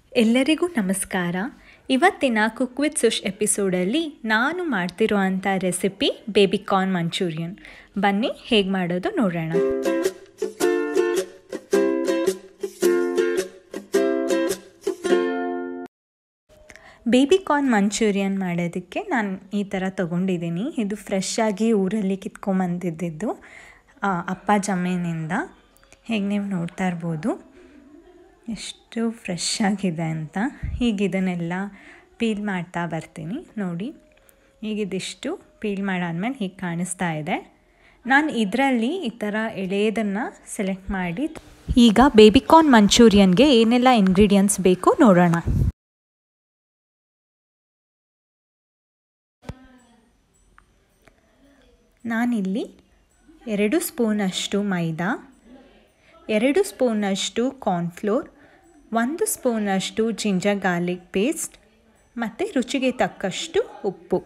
ಎಲ್ಲರಿಗೂ ನಮಸ್ಕಾರ ಇವತ್ತಿನ ಕುಕ್ ವಿತ್ ಸುಶ್ ಎಪಿಸೋಡಲ್ಲಿ ನಾನು ಮಾಡ್ತಿರೋ ಅಂಥ ರೆಸಿಪಿ ಬೇಬಿ ಕಾರ್ನ್ ಮಂಚೂರಿಯನ್ ಬನ್ನಿ ಹೇಗೆ ಮಾಡೋದು ನೋಡೋಣ ಬೇಬಿ ಕಾರ್ನ್ ಮಂಚೂರಿಯನ್ ಮಾಡೋದಕ್ಕೆ ನಾನು ಈ ಥರ ತೊಗೊಂಡಿದ್ದೀನಿ ಇದು ಫ್ರೆಶ್ ಆಗಿ ಊರಲ್ಲಿ ಕಿತ್ಕೊಂಬಂದಿದ್ದು ಅಪ್ಪ ಜಮೀನಿಂದ ಹೇಗೆ ನೀವು ನೋಡ್ತಾ ಇರ್ಬೋದು ಎಷ್ಟು ಫ್ರೆಶ್ ಆಗಿದೆ ಅಂತ ಈಗ ಇದನ್ನೆಲ್ಲ ಪೀಲ್ ಮಾಡ್ತಾ ಬರ್ತೀನಿ ನೋಡಿ ಈಗ ಇದಿಷ್ಟು ಪೀಲ್ ಮಾಡಾದ್ಮೇಲೆ ಹೀಗೆ ಕಾಣಿಸ್ತಾ ಇದೆ ನಾನು ಇದರಲ್ಲಿ ಈ ಥರ ಎಳೆಯದನ್ನು ಸೆಲೆಕ್ಟ್ ಮಾಡಿ ಈಗ ಬೇಬಿಕಾರ್ನ್ ಮಂಚೂರಿಯನ್ಗೆ ಏನೆಲ್ಲ ಇಂಗ್ರೀಡಿಯೆಂಟ್ಸ್ ಬೇಕು ನೋಡೋಣ ನಾನಿಲ್ಲಿ ಎರಡು ಸ್ಪೂನಷ್ಟು ಮೈದಾ ಎರಡು ಸ್ಪೂನಷ್ಟು ಕಾರ್ನ್ಫ್ಲೋರ್ ಒಂದು ಸ್ಪೂನಷ್ಟು ಜಿಂಜರ್ ಗಾರ್ಲಿಕ್ ಪೇಸ್ಟ್ ಮತ್ತು ರುಚಿಗೆ ತಕ್ಕಷ್ಟು ಉಪ್ಪು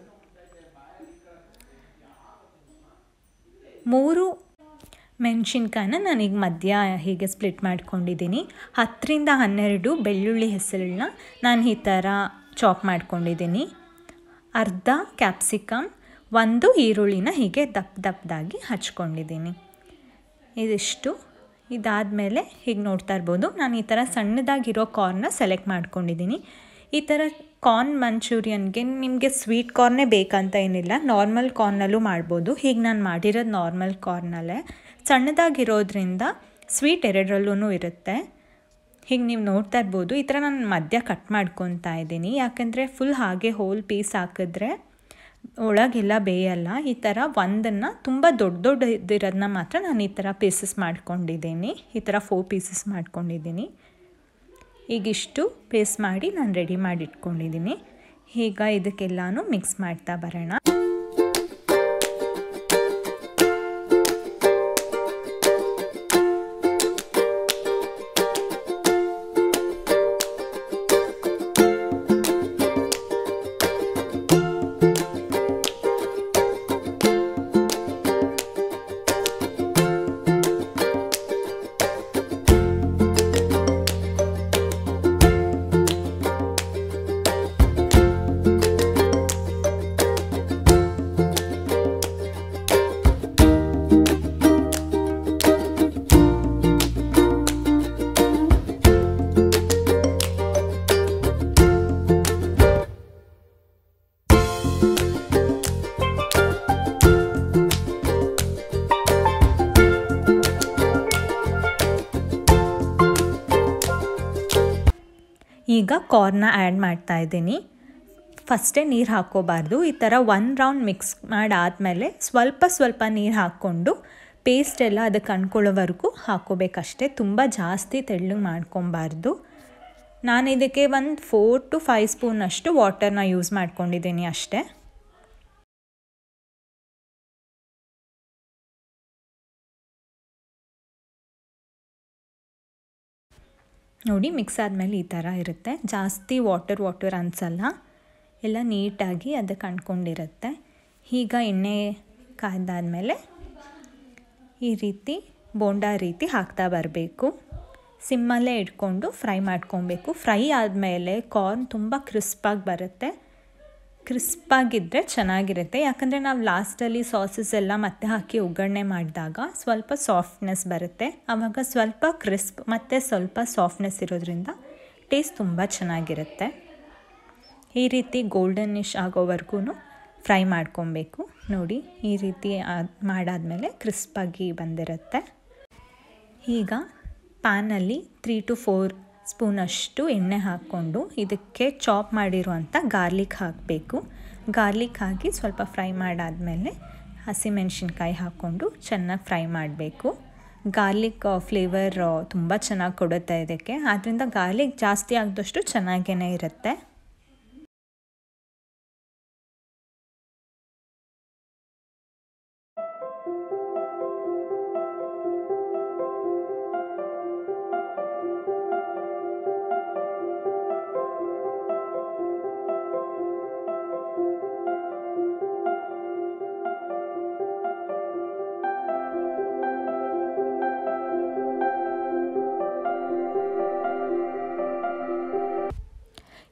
ಮೂರು ಮೆಣಸಿನ್ಕಾಯನ್ನ ನಾನೀಗ ಮಧ್ಯ ಹೀಗೆ ಸ್ಪ್ಲಿಟ್ ಮಾಡ್ಕೊಂಡಿದ್ದೀನಿ ಹತ್ತರಿಂದ ಹನ್ನೆರಡು ಬೆಳ್ಳುಳ್ಳಿ ಹೆಸರನ್ನ ನಾನು ಈ ಥರ ಚಾಪ್ ಮಾಡ್ಕೊಂಡಿದ್ದೀನಿ ಅರ್ಧ ಕ್ಯಾಪ್ಸಿಕಮ್ ಒಂದು ಈರುಳ್ಳಿನ ಹೀಗೆ ದಪ್ಪ ದಪ್ಪದಾಗಿ ಹಚ್ಕೊಂಡಿದ್ದೀನಿ ಇದಿಷ್ಟು ಇದಾದಮೇಲೆ ಹೀಗೆ ನೋಡ್ತಾ ಇರ್ಬೋದು ನಾನು ಈ ಥರ ಸಣ್ಣದಾಗಿರೋ ಕಾರ್ನ ಸೆಲೆಕ್ಟ್ ಮಾಡ್ಕೊಂಡಿದ್ದೀನಿ ಈ ಥರ ಕಾರ್ನ್ ಮಂಚೂರಿಯನ್ಗೆ ನಿಮಗೆ ಸ್ವೀಟ್ ಕಾರ್ನೇ ಬೇಕಂತ ಏನಿಲ್ಲ ನಾರ್ಮಲ್ ಕಾರ್ನಲ್ಲೂ ಮಾಡ್ಬೋದು ಹೀಗೆ ನಾನು ಮಾಡಿರೋದು ನಾರ್ಮಲ್ ಕಾರ್ನಲ್ಲೇ ಸಣ್ಣದಾಗಿರೋದ್ರಿಂದ ಸ್ವೀಟ್ ಎರಡರಲ್ಲೂ ಇರುತ್ತೆ ಹೀಗೆ ನೀವು ನೋಡ್ತಾ ಇರ್ಬೋದು ಈ ಥರ ನಾನು ಮಧ್ಯ ಕಟ್ ಮಾಡ್ಕೊತಾ ಇದ್ದೀನಿ ಯಾಕಂದರೆ ಫುಲ್ ಹಾಗೆ ಹೋಲ್ ಪೀಸ್ ಹಾಕಿದ್ರೆ ಒಳಗೆಲ್ಲ ಬೇಯಲ್ಲ ಈ ಥರ ಒಂದನ್ನು ತುಂಬ ದೊಡ್ಡ ದೊಡ್ಡ ಇದಿರೋದನ್ನ ಮಾತ್ರ ನಾನು ಈ ಥರ ಪೀಸಸ್ ಮಾಡ್ಕೊಂಡಿದ್ದೀನಿ ಈ ಥರ ಫೋರ್ ಪೀಸಸ್ ಮಾಡ್ಕೊಂಡಿದ್ದೀನಿ ಈಗಿಷ್ಟು ಪೇಸ್ಟ್ ಮಾಡಿ ನಾನು ರೆಡಿ ಮಾಡಿ ಇಟ್ಕೊಂಡಿದ್ದೀನಿ ಈಗ ಇದಕ್ಕೆಲ್ಲನೂ ಮಿಕ್ಸ್ ಮಾಡ್ತಾ ಬರೋಣ ಈಗ ಕಾರ್ನ ಆ್ಯಡ್ ಮಾಡ್ತಾ ಇದ್ದೀನಿ ಫಸ್ಟೇ ನೀರು ಹಾಕ್ಕೋಬಾರ್ದು ಈ ಥರ ಒನ್ ರೌಂಡ್ ಮಿಕ್ಸ್ ಮಾಡಾದಮೇಲೆ ಸ್ವಲ್ಪ ಸ್ವಲ್ಪ ನೀರು ಹಾಕ್ಕೊಂಡು ಪೇಸ್ಟ್ ಎಲ್ಲ ಅದಕ್ಕೆ ಅಂದ್ಕೊಳ್ಳೋವರೆಗೂ ಹಾಕ್ಕೋಬೇಕಷ್ಟೆ ತುಂಬ ಜಾಸ್ತಿ ತೆಳ್ಳಗೆ ಮಾಡ್ಕೊಬಾರ್ದು ನಾನು ಇದಕ್ಕೆ ಒಂದು ಫೋರ್ ಟು ಫೈವ್ ಸ್ಪೂನಷ್ಟು ವಾಟರ್ನ ಯೂಸ್ ಮಾಡ್ಕೊಂಡಿದ್ದೀನಿ ಅಷ್ಟೇ ನೋಡಿ ಮಿಕ್ಸ್ ಆದಮೇಲೆ ಈ ಥರ ಇರುತ್ತೆ ಜಾಸ್ತಿ ವಾಟರ್ ವಾಟರ್ ಅನಿಸಲ್ಲ ಎಲ್ಲ ನೀಟಾಗಿ ಅದಕ್ಕೆ ಅಂಟ್ಕೊಂಡಿರುತ್ತೆ ಈಗ ಎಣ್ಣೆ ಕಾಯ್ದಾದ್ಮೇಲೆ ಈ ರೀತಿ ಬೋಂಡಾ ರೀತಿ ಹಾಕ್ತಾ ಬರಬೇಕು ಸಿಮ್ಮಲ್ಲೇ ಇಟ್ಕೊಂಡು ಫ್ರೈ ಮಾಡ್ಕೊಬೇಕು ಫ್ರೈ ಆದಮೇಲೆ ಕಾರ್ನ್ ತುಂಬ ಕ್ರಿಸ್ಪಾಗಿ ಬರುತ್ತೆ ಕ್ರಿಸ್ಪಾಗಿದ್ದರೆ ಚೆನ್ನಾಗಿರುತ್ತೆ ಯಾಕಂದರೆ ನಾವು ಲಾಸ್ಟಲ್ಲಿ ಸಾಸಸ್ ಎಲ್ಲ ಮತ್ತೆ ಹಾಕಿ ಒಗ್ಗರಣೆ ಮಾಡಿದಾಗ ಸ್ವಲ್ಪ ಸಾಫ್ಟ್ನೆಸ್ ಬರುತ್ತೆ ಆವಾಗ ಸ್ವಲ್ಪ ಕ್ರಿಸ್ಪ್ ಮತ್ತು ಸ್ವಲ್ಪ ಸಾಫ್ಟ್ನೆಸ್ ಇರೋದ್ರಿಂದ ಟೇಸ್ಟ್ ತುಂಬ ಚೆನ್ನಾಗಿರುತ್ತೆ ಈ ರೀತಿ ಗೋಲ್ಡನಿಶ್ ಆಗೋವರೆಗೂ ಫ್ರೈ ಮಾಡ್ಕೊಬೇಕು ನೋಡಿ ಈ ರೀತಿ ಮಾಡಾದಮೇಲೆ ಕ್ರಿಸ್ಪಾಗಿ ಬಂದಿರುತ್ತೆ ಈಗ ಪ್ಯಾನಲ್ಲಿ ತ್ರೀ ಟು ಫೋರ್ ಸ್ಪೂನಷ್ಟು ಎಣ್ಣೆ ಹಾಕ್ಕೊಂಡು ಇದಕ್ಕೆ ಚಾಪ್ ಮಾಡಿರುವಂಥ ಗಾರ್ಲಿಕ್ ಹಾಕಬೇಕು ಗಾರ್ಲಿಕ್ ಹಾಕಿ ಸ್ವಲ್ಪ ಫ್ರೈ ಮಾಡಾದಮೇಲೆ ಹಸಿಮೆಣ್ಸಿನ್ಕಾಯಿ ಹಾಕ್ಕೊಂಡು ಚೆನ್ನಾಗಿ ಫ್ರೈ ಮಾಡಬೇಕು ಗಾರ್ಲಿಕ್ ಫ್ಲೇವರ್ ತುಂಬ ಚೆನ್ನಾಗಿ ಕೊಡುತ್ತೆ ಇದಕ್ಕೆ ಆದ್ದರಿಂದ ಗಾರ್ಲಿಕ್ ಜಾಸ್ತಿ ಆಗಿದಷ್ಟು ಚೆನ್ನಾಗೇ ಇರುತ್ತೆ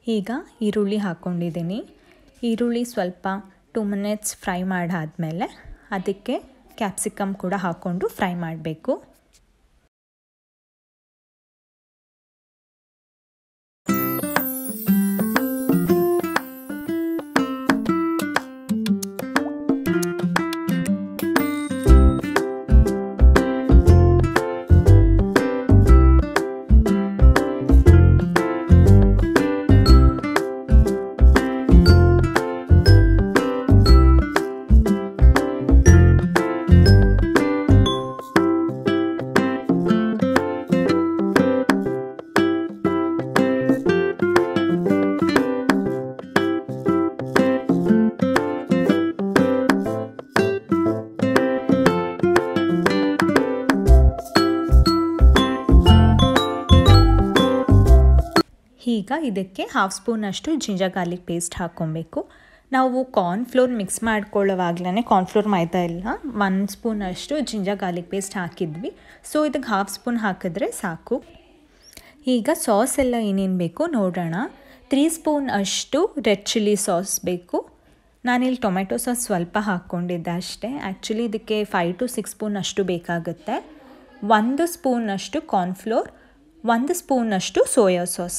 ಈಗ ಈರುಳ್ಳಿ ಹಾಕ್ಕೊಂಡಿದ್ದೀನಿ ಈರುಳ್ಳಿ ಸ್ವಲ್ಪ ಟೂ ಮಿನಿಟ್ಸ್ ಫ್ರೈ ಮಾಡಾದಮೇಲೆ ಅದಕ್ಕೆ ಕ್ಯಾಪ್ಸಿಕಮ್ ಕೂಡ ಹಾಕ್ಕೊಂಡು ಫ್ರೈ ಮಾಡಬೇಕು ಈಗ ಇದಕ್ಕೆ ಹಾಫ್ ಸ್ಪೂನಷ್ಟು ಜಿಂಜರ್ ಗಾರ್ಲಿಕ್ ಪೇಸ್ಟ್ ಹಾಕ್ಕೊಬೇಕು ನಾವು ಕಾರ್ನ್ಫ್ಲೋರ್ ಮಿಕ್ಸ್ ಮಾಡ್ಕೊಳ್ಳೋವಾಗಲೇ ಕಾರ್ನ್ಫ್ಲೋರ್ ಮೈದಾ ಇಲ್ಲ ಒನ್ ಸ್ಪೂನಷ್ಟು ಜಿಂಜರ್ ಗಾರ್ಲಿಕ್ ಪೇಸ್ಟ್ ಹಾಕಿದ್ವಿ ಸೊ ಇದಕ್ಕೆ ಹಾಫ್ ಸ್ಪೂನ್ ಹಾಕಿದ್ರೆ ಸಾಕು ಈಗ ಸಾಸ್ ಎಲ್ಲ ಏನೇನು ಬೇಕು ನೋಡೋಣ ತ್ರೀ ಸ್ಪೂನ್ ಅಷ್ಟು ರೆಡ್ ಚಿಲ್ಲಿ ಸಾಸ್ ಬೇಕು ನಾನಿಲ್ಲಿ ಟೊಮೆಟೊ ಸಾಸ್ ಸ್ವಲ್ಪ ಹಾಕ್ಕೊಂಡಿದ್ದೆ ಅಷ್ಟೇ ಆ್ಯಕ್ಚುಲಿ ಇದಕ್ಕೆ ಫೈವ್ ಟು ಸಿಕ್ಸ್ ಸ್ಪೂನ್ ಅಷ್ಟು ಬೇಕಾಗುತ್ತೆ ಒಂದು ಸ್ಪೂನಷ್ಟು ಕಾರ್ನ್ಫ್ಲೋರ್ ಒಂದು ಸ್ಪೂನಷ್ಟು ಸೋಯಾ ಸಾಸ್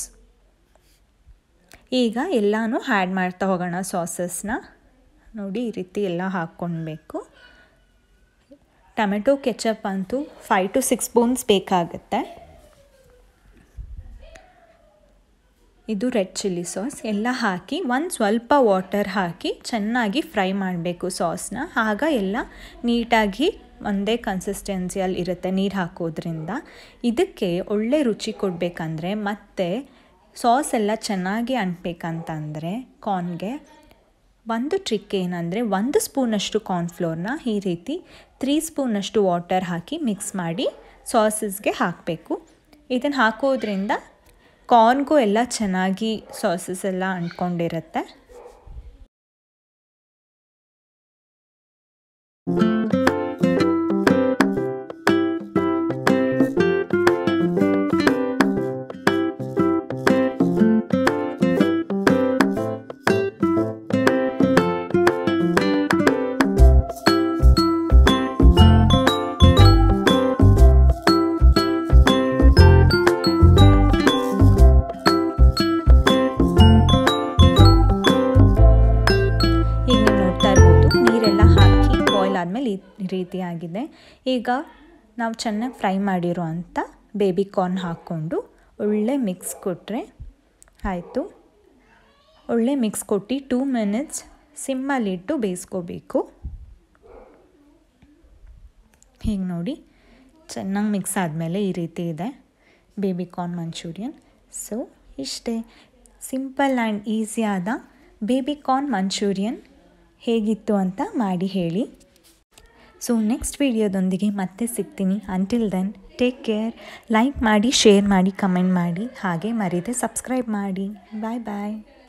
ಈಗ ಎಲ್ಲನೂ ಆ್ಯಡ್ ಮಾಡ್ತಾ ಹೋಗೋಣ ಸಾಸಸ್ನ ನೋಡಿ ಈ ರೀತಿ ಎಲ್ಲ ಹಾಕ್ಕೊಳ್ಬೇಕು ಟೊಮೆಟೊ ಕೆಚಪ್ ಅಂತೂ ಫೈವ್ ಟು ಸಿಕ್ಸ್ ಸ್ಪೂನ್ಸ್ ಬೇಕಾಗುತ್ತೆ ಇದು ರೆಡ್ ಚಿಲ್ಲಿ ಸಾಸ್ ಎಲ್ಲ ಹಾಕಿ ಒಂದು ಸ್ವಲ್ಪ ವಾಟರ್ ಹಾಕಿ ಚೆನ್ನಾಗಿ ಫ್ರೈ ಮಾಡಬೇಕು ಸಾಸ್ನ ಆಗ ಎಲ್ಲ ನೀಟಾಗಿ ಒಂದೇ ಕನ್ಸಿಸ್ಟೆನ್ಸಿಯಲ್ಲಿ ಇರುತ್ತೆ ನೀರು ಹಾಕೋದ್ರಿಂದ ಇದಕ್ಕೆ ಒಳ್ಳೆ ರುಚಿ ಕೊಡಬೇಕಂದ್ರೆ ಮತ್ತೆ ಸಾಸ್ ಎಲ್ಲ ಚೆನ್ನಾಗಿ ಅಂಟಬೇಕಂತಂದರೆ ಕಾರ್ನ್ಗೆ ಒಂದು ಟ್ರಿಕ್ ಏನಂದರೆ ಒಂದು ಸ್ಪೂನಷ್ಟು ಕಾರ್ನ್ಫ್ಲೋರ್ನ ಈ ರೀತಿ ತ್ರೀ ಸ್ಪೂನಷ್ಟು ವಾಟರ್ ಹಾಕಿ ಮಿಕ್ಸ್ ಮಾಡಿ ಸಾಸಸ್ಗೆ ಹಾಕಬೇಕು ಇದನ್ನು ಹಾಕೋದ್ರಿಂದ ಕಾರ್ನ್ಗೂ ಎಲ್ಲ ಚೆನ್ನಾಗಿ ಸಾಸಸ್ ಎಲ್ಲ ಅಂಟ್ಕೊಂಡಿರುತ್ತೆ ಈಗ ನೀವು ನೋಡ್ತಾ ಇರ್ಬೋದು ನೀರೆಲ್ಲ ಹಾಕಿ ಬಾಯ್ಲ್ ಆದಮೇಲೆ ಈ ರೀತಿ ಆಗಿದೆ ಈಗ ನಾವು ಚೆನ್ನಾಗಿ ಫ್ರೈ ಮಾಡಿರೋ ಅಂಥ ಬೇಬಿ ಕಾರ್ನ್ ಹಾಕ್ಕೊಂಡು ಒಳ್ಳೆ ಮಿಕ್ಸ್ ಕೊಟ್ಟರೆ ಆಯಿತು ಒಳ್ಳೆ ಮಿಕ್ಸ್ ಕೊಟ್ಟು ಟೂ ಮಿನಿಟ್ಸ್ ಸಿಮ್ಮಲ್ಲಿಟ್ಟು ಬೇಯಿಸ್ಕೋಬೇಕು ಹೀಗೆ ನೋಡಿ ಚೆನ್ನಾಗಿ ಮಿಕ್ಸ್ ಆದಮೇಲೆ ಈ ರೀತಿ ಇದೆ ಬೇಬಿ ಕಾರ್ನ್ ಮಂಚೂರಿಯನ್ ಸೊ ಇಷ್ಟೇ ಸಿಂಪಲ್ ಆ್ಯಂಡ್ ಈಸಿಯಾದ ಬೇಬಿ ಕಾರ್ನ್ ಮಂಚೂರಿಯನ್ ಹೇಗಿತ್ತು ಅಂತ ಮಾಡಿ ಹೇಳಿ ಸೊ ನೆಕ್ಸ್ಟ್ ವಿಡಿಯೋದೊಂದಿಗೆ ಮತ್ತೆ ಸಿಗ್ತೀನಿ until then take care like ಮಾಡಿ ಶೇರ್ ಮಾಡಿ ಕಮೆಂಟ್ ಮಾಡಿ ಹಾಗೆ ಮರೀದೆ ಸಬ್ಸ್ಕ್ರೈಬ್ ಮಾಡಿ ಬಾಯ್ ಬಾಯ್